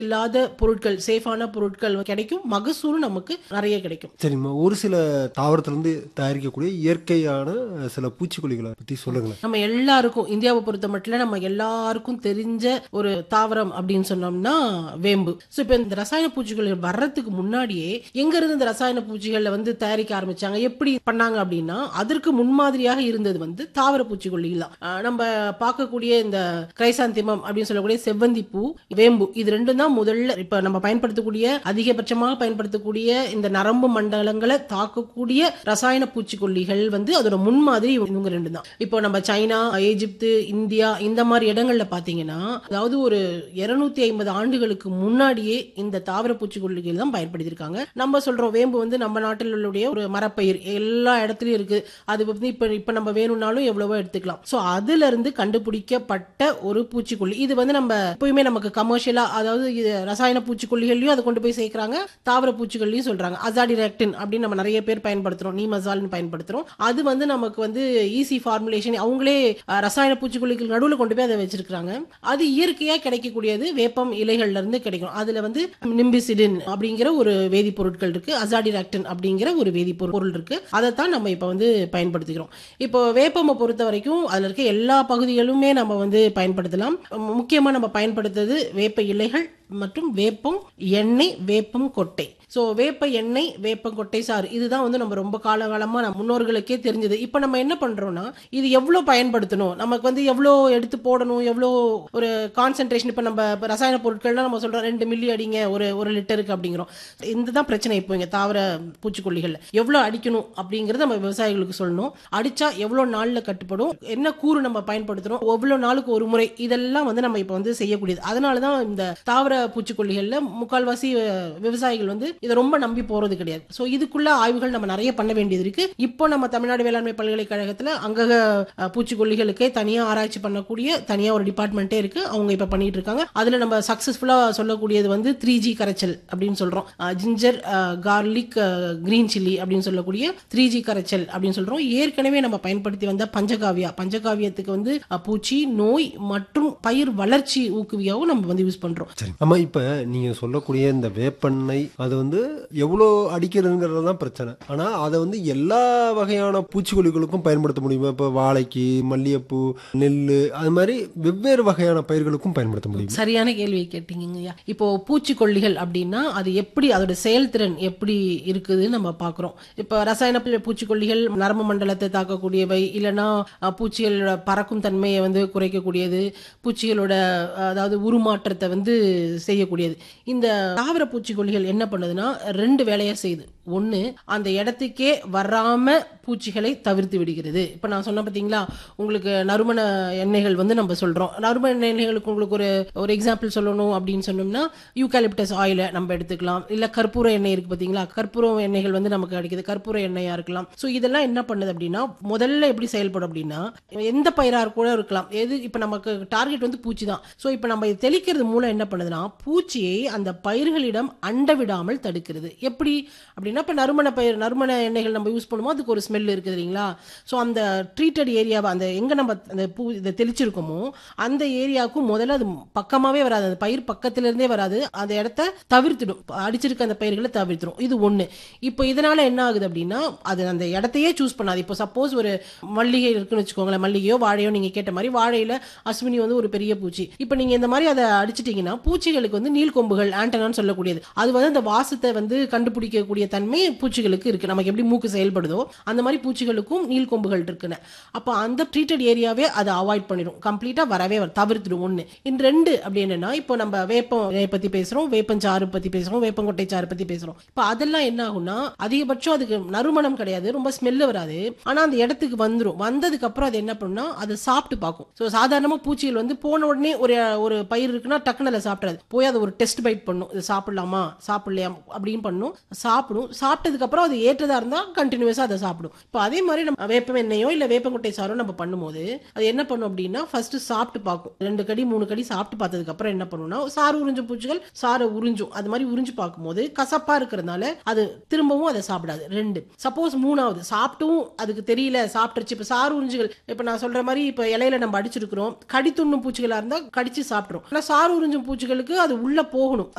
இல்லாத பொருட்கள் சேஃபான பொருட்கள் கிடைக்கும் மகசூலும் நமக்கு நிறைய கிடைக்கும் சரிம்மா ஒரு சில தாவரத்திலிருந்து தயாரிக்கக்கூடிய இயற்கையான சில பூச்சிக்கொல்லிகளை பத்தி சொல்லுங்களேன் நம்ம எல்லாருக்கும் இந்தியாவை பொறுத்த மட்டும் நம்ம எல்லாருக்கும் தெரிஞ்ச ஒரு தாவரம் அப்படின்னு சொன்னோம்னா வேம்பு ஸோ இப்போ இந்த ரசாயன பூச்சிகள் வர்றதுக்கு முன்னாடியே எங்க இருந்து இந்த ரசாயன பூச்சிகளை வந்து தயாரிக்க ஆரம்பிச்சாங்க எப்படி பண்ணாங்க அப்படின்னா அதற்கு முன்மாதிரியாக இருந்தது வந்து தாவர பூச்சிக்கொல்லிகள் தான் ஆஹ் நம்ம பார்க்கக்கூடிய இந்த கிரைசாந்திமம் அப்படின்னு சொல்லக்கூடிய செவ்வந்தி பூ வேம்பு இது ரெண்டும் தான் முதல்ல இப்ப நம்ம பயன்படுத்தக்கூடிய அதிகபட்சமாக பயன்படுத்தக்கூடிய இந்த நரம்பு மண்டலங்களை தாக்கக்கூடிய ரசாயன பூச்சிக்கொல்லிகள் வந்து அதோட முன்மாதிரி இவங்க ரெண்டு தான் இப்போ நம்ம சைனா எகிப்து இந்தியா இந்த மாதிரி இடங்கள்ல பாத்தீங்கன்னா அதாவது ஒரு இருநூத்தி ஐம்பது ஆண்டுகளுக்கு முன்னாடியே இந்த தாவர பூச்சிக்கொல்லிகள் தான் பயன்படுத்தியிருக்காங்க நம்ம சொல்றோம் வேம்பு வந்து நம்ம நாட்டில் உள்ள ஒரு மரப்பயிர் எல்லா இடத்துலயும் இருக்கு அது வந்து இப்ப இப்ப நம்ம வேணும்னாலும் எவ்வளவோ எடுத்துக்கலாம் சோ அதுல இருந்து கண்டுபிடிக்கப்பட்ட ஒரு பூச்சிக்கொல்லி இது வந்து நம்ம எப்பயுமே நமக்கு கமர்ஷியலா அதாவது இது ரசாயன பூச்சிக்கொல்லிகளையும் அதை கொண்டு போய் சேர்க்கறாங்க தாவர பூச்சிக்கொல்லியும் சொல்றாங்க அசாடிராக்டின் அப்படின்னு நம்ம நிறைய பேர் பயன்படுத்துறோம் நீ மசால்னு பயன்படுத்துறோம் அது வந்து நமக்கு வந்து ஈஸி ஃபார்முலேஷன் அவங்களே அஹ், ரசாயன பூச்சிக்கொல்லிக்கு நடுவுல கொண்டு போய் அதை வச்சிருக்காங்க அது இயற்கையா கிடைக்கக்கூடியது வேப்பம் இலைகள்ல இருந்து கிடைக்கும் அதுல வந்து நிம்பிசிடின் அப்படிங்கிற ஒரு வேதிப்பொருட்கள் இருக்கு அசாடிராக்டின் அப்படிங்கிற ஒரு வேதிப்பொருள் பொருள் இருக்கு அதைத்தான் நம்ம இப்ப வந்து பயன்படுத்திக்கிறோம் இப்போ வேப்பமை பொறுத்த வரைக்கும் அதுல இருக்க எல்லா பகுதிகளுமே நம்ம வந்து பயன்படுத்தலாம் மு- முக்கியமா நம்ம பயன்படுத்துறது வேப்ப இலைகள் மற்றும் வேப்பம் எண்ணெய் வேப்பம் கொட்டை ஸோ வேப்ப எண்ணெய் வேப்பம் கொட்டை சாறு இதுதான் வந்து நம்ம ரொம்ப காலகாலமா நம்ம முன்னோர்களுக்கே தெரிஞ்சது இப்போ நம்ம என்ன பண்றோம்னா இது எவ்வளோ பயன்படுத்தணும் நமக்கு வந்து எவ்வளோ எடுத்து போடணும் எவ்வளோ ஒரு கான்சென்ட்ரேஷன் இப்போ நம்ம இப்ப ரசாயன பொருட்கள்லாம் நம்ம சொல்றோம் ரெண்டு மில்லி அடிங்க ஒரு ஒரு லிட்டருக்கு அப்படிங்கிறோம் இதுதான் பிரச்சனை இப்போ இங்க தாவர பூச்சிக்கொல்லிகள் எவ்வளோ அடிக்கணும் அப்படிங்கறத நம்ம விவசாயிகளுக்கு சொல்லணும் அடிச்சா எவ்வளோ நாள்ல கட்டுப்படும் என்ன கூறு நம்ம பயன்படுத்துறோம் எவ்வளோ நாளுக்கு ஒரு முறை இதெல்லாம் வந்து நம்ம இப்போ வந்து செய்யக்கூடியது அதனால தான் இந்த தாவர பூச்சிக்கொல்லிகள்ல முக்கால்வாசி அஹ், விவசாயிகள் வந்து இதை ரொம்ப நம்பி போறது கிடையாது ஸோ இதுக்குள்ள ஆய்வுகள் நம்ம நிறைய பண்ண வேண்டியது இருக்கு இப்போ நம்ம தமிழ்நாடு வேளாண்மை பல்கலைக்கழகத்துல அங்கக அஹ், பூச்சிக்கொல்லிகளுக்கே தனியா ஆராய்ச்சி பண்ணக்கூடிய தனியா ஒரு டிபார்ட்மெண்ட்டே இருக்கு அவங்க இப்ப பண்ணிட்டு இருக்காங்க அதுல நம்ம சக்சஸ்ஃபுல்லா சொல்லக்கூடியது வந்து த்ரீ ஜி கரைச்சல் அப்படின்னு சொல்றோம் ஜிஞ்சர் கார்லிக் கிரீன் சில்லி அப்படின்னு சொல்லக்கூடிய த்ரீ ஜி கரைச்சல் அப்படின்னு சொல்றோம் ஏற்கனவே நம்ம பயன்படுத்தி வந்த பஞ்சகாவியா பஞ்சகாவியத்துக்கு வந்து அஹ், பூச்சி நோய் மற்றும் பயிர் வளர்ச்சி ஊக்குவியாவும் நம்ம வந்து யூஸ் பண்றோம் சரி ஆமா இப்ப நீங்க சொல்லக்கூடிய இந்த வேப்பெண்ணெய் அது வந்து எவ்வளோ அடிக்கிறதுங்கிறது தான் பிரச்சனை ஆனா அதை வந்து எல்லா வகையான பூச்சிக்கொல்லிகளுக்கும் பயன்படுத்த முடியுமா இப்ப வாழைக்கு மல்லிகைப்பூ நெல் அது மாதிரி வெவ்வேறு வகையான பயிர்களுக்கும் பயன்படுத்த முடியும் சரியான கேள்வியை கேட்டீங்கய்யா இப்போ பூச்சிக்கொல்லிகள் அப்படின்னா அது எப்படி அதோட செயல்திறன் எப்படி இருக்குதுன்னு நம்ம பார்க்குறோம் இப்போ ரசாயன பூ- பூச்சிக்கொல்லிகள் நரம்பு மண்டலத்தை தாக்கக்கூடியவை இல்லைன்னா அஹ், பூச்சிகளோட பறக்கும் தன்மையை வந்து குறைக்கக்கூடியது பூச்சிகளோட அஹ், அதாவது உருமாற்றத்தை வந்து செய்யக்கூடியது இந்த தாவர பூச்சிக்கொல்லிகள் என்ன பண்ணுதுன்னா ரெண்டு வேலையை செய்யுது ஒன்று அந்த இடத்துக்கே வராம பூச்சிகளை தவிர்த்து விடுகிறது இப்போ நான் சொன்ன பார்த்தீங்களா உங்களுக்கு நறுமண எண்ணெய்கள் வந்து நம்ம சொல்றோம் நறுமண எண்ணெய்களுக்கு உங்களுக்கு ஒரு ஒரு எக்ஸாம்பிள் சொல்லணும் அப்படின்னு சொன்னோம்னா யூகாலிப்டஸ் ஆயிலை நம்ம எடுத்துக்கலாம் இல்ல கற்பூர எண்ணெய் இருக்கு பாத்தீங்களா கற்பூர எண்ணெய்கள் வந்து நமக்கு கிடைக்குது கற்பூர எண்ணெயா இருக்கலாம் ஸோ இதெல்லாம் என்ன பண்ணுது அப்படின்னா முதல்ல எப்படி செயல்படும் அப்படின்னா எந்த பயிரா கூட இருக்கலாம் எது இப்போ நமக்கு டார்கெட் வந்து பூச்சி தான் ஸோ இப்போ நம்ம இது தெளிக்கிறது மூலம் என்ன பண்ணுதுன்னா பூச்சியை அந்த பயிர்களிடம் அண்ட விடாமல் தடுக்கிறது எப்படி அப்படின்னா இப்போ நறுமண பயிர் நறுமண எண்ணெய்கள் நம்ம யூஸ் பண்ணும்போது அதுக்கு ஒரு ஸ்மெல் இருக்குது இல்லைங்களா ஸோ அந்த ட்ரீட்டட் ஏரியாவை அந்த எங்க நம்ம அந்த பூ இதை தெளிச்சிருக்கோமோ அந்த ஏரியாவுக்கும் முதல்ல அது பக்கமாவே வராது அந்த பயிர் பக்கத்துல இருந்தே வராது அந்த இடத்த தவிர்த்துடும் அடிச்சிருக்க அந்த பயிர்களை தவிர்த்துடும் இது ஒண்ணு இப்போ இதனால என்ன ஆகுது அப்படின்னா அது அந்த இடத்தையே சூஸ் பண்ணாது இப்போ சப்போஸ் ஒரு மல்லிகை இருக்குன்னு வச்சுக்கோங்களேன் மல்லிகையோ வாழையோ நீங்க கேட்ட மாதிரி வாழையில அஸ்வினி வந்து ஒரு பெரிய பூச்சி இப்போ நீங்க இந்த மாதிரி அதை அடிச்சிட்டீங்கன்னா பூச்சிகளுக்கு வந்து நீள்கொம்புகள் ஆண்டனான்னு சொல்லக்கூடியது அது வந்து அந்த வாசத்தை வந்து கண்டுபிடிக்கக்கூடிய தன்மை பூச்சிகளுக்கு இருக்கு நமக்கு எப்படி மூக்கு செயல்படுதோ அந்த மாதிரி பூச்சிகளுக்கும் நீள்கொம்புகள் இருக்குன்னு அப்போ அந்த ட்ரீட்டட் ஏரியாவே அதை அவாய்ட் பண்ணிடும் கம்ப்ளீட்டா வரவே வர தவிர்த்துடும் ஒண்ணு இந்த ரெண்டு அப்படி என்னன்னா இப்போ நம்ம வேப்பம் இலையை பத்தி பேசுறோம் வேப்பஞ்சாறு பத்தி பேசுறோம் வேப்பங்கொட்டை சாறு பத்தி பேசுறோம் இப்போ அதெல்லாம் என்ன ஆகும்னா அதிகபட்சம் அதுக்கு நறுமணம் கிடையாது ரொம்ப ஸ்மெல்லு வராது ஆனா அந்த இடத்துக்கு வந்துரும் வந்ததுக்கு அப்புறம் அது என்ன பண்ணும்னா அதை சாப்பிட்டு பார்க்கும் ஸோ சாதாரணமா பூச்சிகள் வந்து போன உடனே ஒரு ஒரு பயிர் இருக்குன்னா டக்குன்னு அதை சாப்பிடாது போய் அதை ஒரு டெஸ்ட் பைட் பண்ணும் இது சாப்பிடலாமா சாப்பிடலையா அப்படின்னு பண்ணும் சாப்பிடும் சாப்பிட்டதுக்கு அப்புறம் அது ஏற்றதா இருந்தா கண்டினியூஸா அதை சாப்பிடும் இப்போ அதே மாதிரி நம்ம வேப்ப எண்ணெயோ இல்ல வேப்பங்குட்டை சாரோ நம்ம பண்ணும்போது அது என்ன பண்ணும் அப்படின்னா ஃபர்ஸ்ட் சாப்பிட்டு பார்க்கும் ரெண்டு கடி மூணு கடி சாப்பிட்டு பார்த்ததுக்கு அப்புறம் என்ன பண்ணும்னா சாறு உறிஞ்சும் பூச்சிகள் சாரை உறிஞ்சும் அது மாதிரி உறிஞ்சு பார்க்கும்போது கசப்பா இருக்கிறதுனால அது திரும்பவும் அதை சாப்பிடாது ரெண்டு சப்போஸ் மூணாவது சாப்பிட்டும் அதுக்கு தெரியல சாப்பிட்டுருச்சு இப்ப சாறு உறிஞ்சுகள் இப்ப நான் சொல்ற மாதிரி இப்ப இலையில நம்ம அடிச்சிருக்கிறோம் கடி துண்ணும் பூச்சிகளா இருந்தா கடிச்சு சாப்பிட்றோம் ஆனா சாறு உறிஞ்சும் பூச்சிகளுக்கு அது உள்ள போகணும்